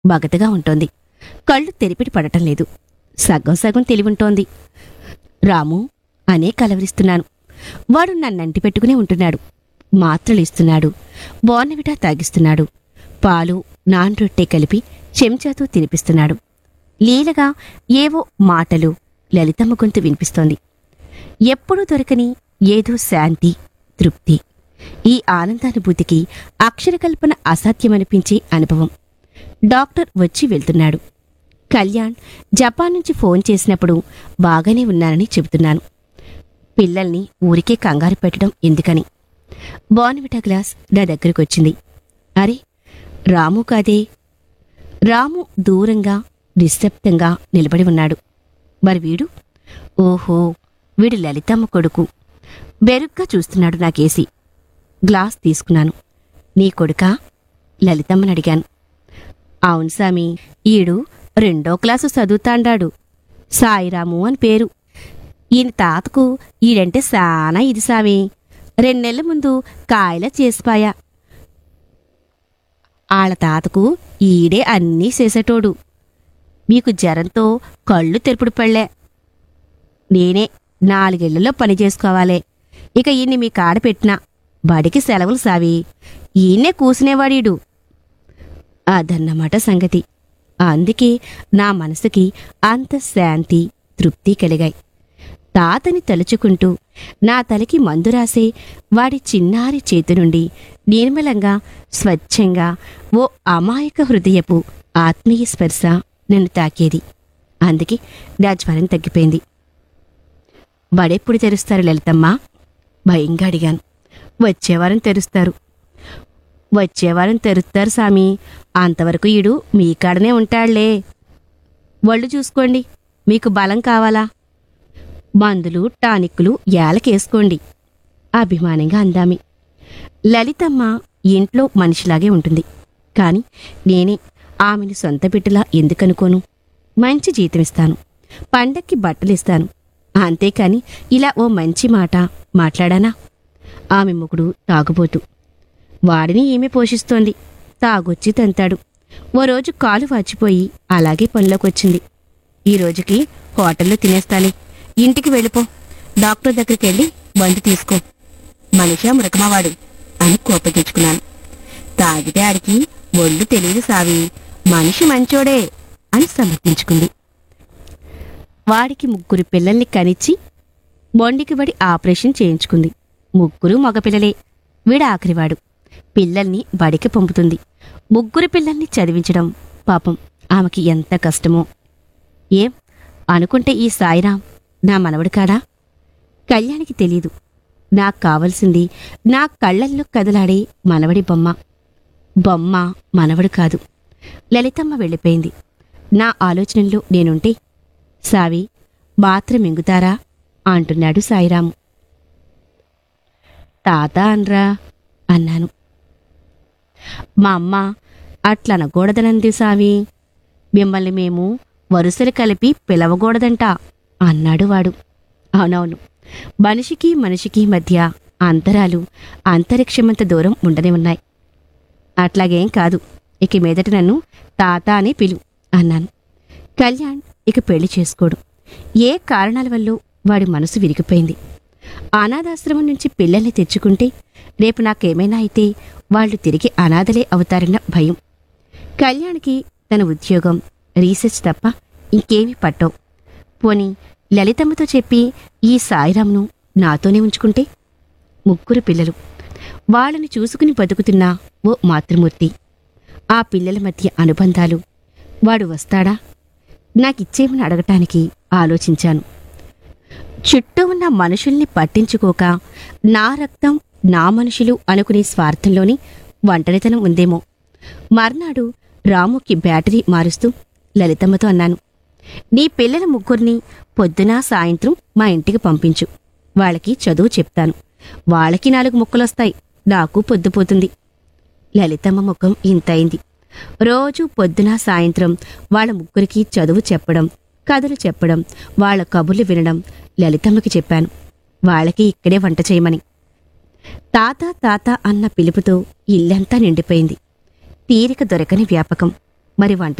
బగతగా ఉంటోంది కళ్ళు తెరిపిడి పడటం లేదు సగం సగం తెలివుంటోంది రాము అనే కలవరిస్తున్నాను వాడు నన్నంటి పెట్టుకునే ఉంటున్నాడు మాత్రలు ఇస్తున్నాడు బోర్నవిటా తాగిస్తున్నాడు పాలు నాన్ రొట్టె కలిపి చెంచాతో తినిపిస్తున్నాడు లీలగా ఏవో మాటలు లలితమ్మ గొంతు వినిపిస్తోంది ఎప్పుడూ దొరకని ఏదో శాంతి తృప్తి ఈ ఆనందానుభూతికి అక్షరకల్పన అసాధ్యమనిపించే అనుభవం డాక్టర్ వచ్చి వెళ్తున్నాడు కళ్యాణ్ జపాన్ నుంచి ఫోన్ చేసినప్పుడు బాగానే ఉన్నానని చెబుతున్నాను పిల్లల్ని ఊరికే కంగారు పెట్టడం ఎందుకని బోర్నవిటా గ్లాస్ నా దగ్గరికి వచ్చింది అరే రాము కాదే రాము దూరంగా నిశ్శబ్దంగా నిలబడి ఉన్నాడు మరి వీడు ఓహో వీడు లలితమ్మ కొడుకు బెరుగ్గా చూస్తున్నాడు నాకేసి గ్లాస్ తీసుకున్నాను నీ కొడుకా లలితమ్మని అడిగాను అవును సామి ఈడు రెండో క్లాసు చదువుతాండాడు సాయిరాము అని పేరు ఈయన తాతకు ఈడంటే సానా ఇది సామి రెండెళ్ల ముందు కాయల చేసిపాయా ఆళ్ళ తాతకు ఈడే అన్నీ చేసేటోడు మీకు జ్వరంతో కళ్ళు తెరుపుడు పళ్ళే నేనే నాలుగేళ్లలో పని చేసుకోవాలే ఇక ఈయన్ని మీ కాడ పెట్టినా బడికి సెలవులు సావి ఈయన్నే కూసునేవాడీడు అదన్నమాట సంగతి అందుకే నా మనసుకి అంత శాంతి తృప్తి కలిగాయి తాతని తలుచుకుంటూ నా తలకి మందు రాసే వాడి చిన్నారి చేతి నుండి నిర్మలంగా స్వచ్ఛంగా ఓ అమాయక హృదయపు ఆత్మీయ స్పర్శ నన్ను తాకేది అందుకే నా జ్వరం తగ్గిపోయింది బడెప్పుడు తెరుస్తారు లలితమ్మ భయంగా అడిగాను వచ్చేవారం తెరుస్తారు వచ్చేవారం తెరుస్తారు సామి అంతవరకు ఈడు మీ కాడనే ఉంటాళ్లే ఒళ్ళు చూసుకోండి మీకు బలం కావాలా మందులు టానిక్కులు ఏలకేసుకోండి అభిమానంగా అందామి లలితమ్మ ఇంట్లో మనిషిలాగే ఉంటుంది కాని నేనే ఆమెను సొంత బిడ్డలా ఎందుకనుకోను మంచి జీతమిస్తాను పండక్కి బట్టలిస్తాను అంతేకాని ఇలా ఓ మంచి మాట మాట్లాడానా ఆమె మొగుడు తాగుబోతు వాడిని ఈమె పోషిస్తోంది తాగొచ్చి తంతాడు ఓ రోజు కాలు వాచిపోయి అలాగే పనిలోకొచ్చింది ఈ రోజుకి హోటల్లో తినేస్తాలే ఇంటికి వెళ్ళిపో డాక్టర్ దగ్గరికి వెళ్ళి మందు తీసుకో మనిషా మృకమవాడు అని కోపగించుకున్నాను తాగితే ఆడికి ఒళ్ళు తెలియదు సావి మనిషి మంచోడే అని సమర్థించుకుంది వాడికి ముగ్గురు పిల్లల్ని కనిచ్చి మొండికి పడి ఆపరేషన్ చేయించుకుంది ముగ్గురు మగపిల్లలే వీడు ఆఖరివాడు పిల్లల్ని బడికి పంపుతుంది ముగ్గురు పిల్లల్ని చదివించడం పాపం ఆమెకి ఎంత కష్టమో ఏం అనుకుంటే ఈ సాయిరాం నా మనవడు కాడా కళ్యాణికి తెలీదు నాకు కావలసింది నా కళ్ళల్లో కదలాడే మనవడి బొమ్మ బొమ్మ మనవడు కాదు లలితమ్మ వెళ్ళిపోయింది నా ఆలోచనల్లో నేనుంటే సావి బాత్రూమ్ మింగుతారా అంటున్నాడు సాయిరాము తాత అనరా అన్నాను మా అమ్మ అట్లా అనకూడదనంది సావి మిమ్మల్ని మేము వరుసలు కలిపి పిలవకూడదంట అన్నాడు వాడు అవునవును మనిషికి మనిషికి మధ్య అంతరాలు అంతరిక్షమంత దూరం ఉండనే ఉన్నాయి అట్లాగేం కాదు ఇక మీదట నన్ను తాత అని పిలు అన్నాను కళ్యాణ్ ఇక పెళ్లి చేసుకోడు ఏ కారణాల వల్ల వాడి మనసు విరిగిపోయింది అనాథాశ్రమం నుంచి పిల్లల్ని తెచ్చుకుంటే రేపు నాకేమైనా అయితే వాళ్ళు తిరిగి అనాథలే అవుతారన్న భయం కళ్యాణ్కి తన ఉద్యోగం రీసెర్చ్ తప్ప ఇంకేమీ పట్టవు పోని లలితమ్మతో చెప్పి ఈ సాయిరామ్ను నాతోనే ఉంచుకుంటే ముగ్గురు పిల్లలు వాళ్ళని చూసుకుని బతుకుతున్న ఓ మాతృమూర్తి ఆ పిల్లల మధ్య అనుబంధాలు వాడు వస్తాడా నాకిచ్చేమని అడగటానికి ఆలోచించాను చుట్టూ ఉన్న మనుషుల్ని పట్టించుకోక నా రక్తం నా మనుషులు అనుకునే స్వార్థంలోని ఒంటరితనం ఉందేమో మర్నాడు రాముకి బ్యాటరీ మారుస్తూ లలితమ్మతో అన్నాను నీ పిల్లల ముగ్గురిని పొద్దున సాయంత్రం మా ఇంటికి పంపించు వాళ్ళకి చదువు చెప్తాను వాళ్ళకి నాలుగు ముక్కలొస్తాయి నాకు పొద్దుపోతుంది లలితమ్మ ముఖం ఇంతైంది రోజు పొద్దున సాయంత్రం వాళ్ళ ముగ్గురికి చదువు చెప్పడం కథలు చెప్పడం వాళ్ళ కబుర్లు వినడం లలితమ్మకి చెప్పాను వాళ్ళకి ఇక్కడే వంట చేయమని తాత తాత అన్న పిలుపుతో ఇల్లంతా నిండిపోయింది తీరిక దొరకని వ్యాపకం మరి వంట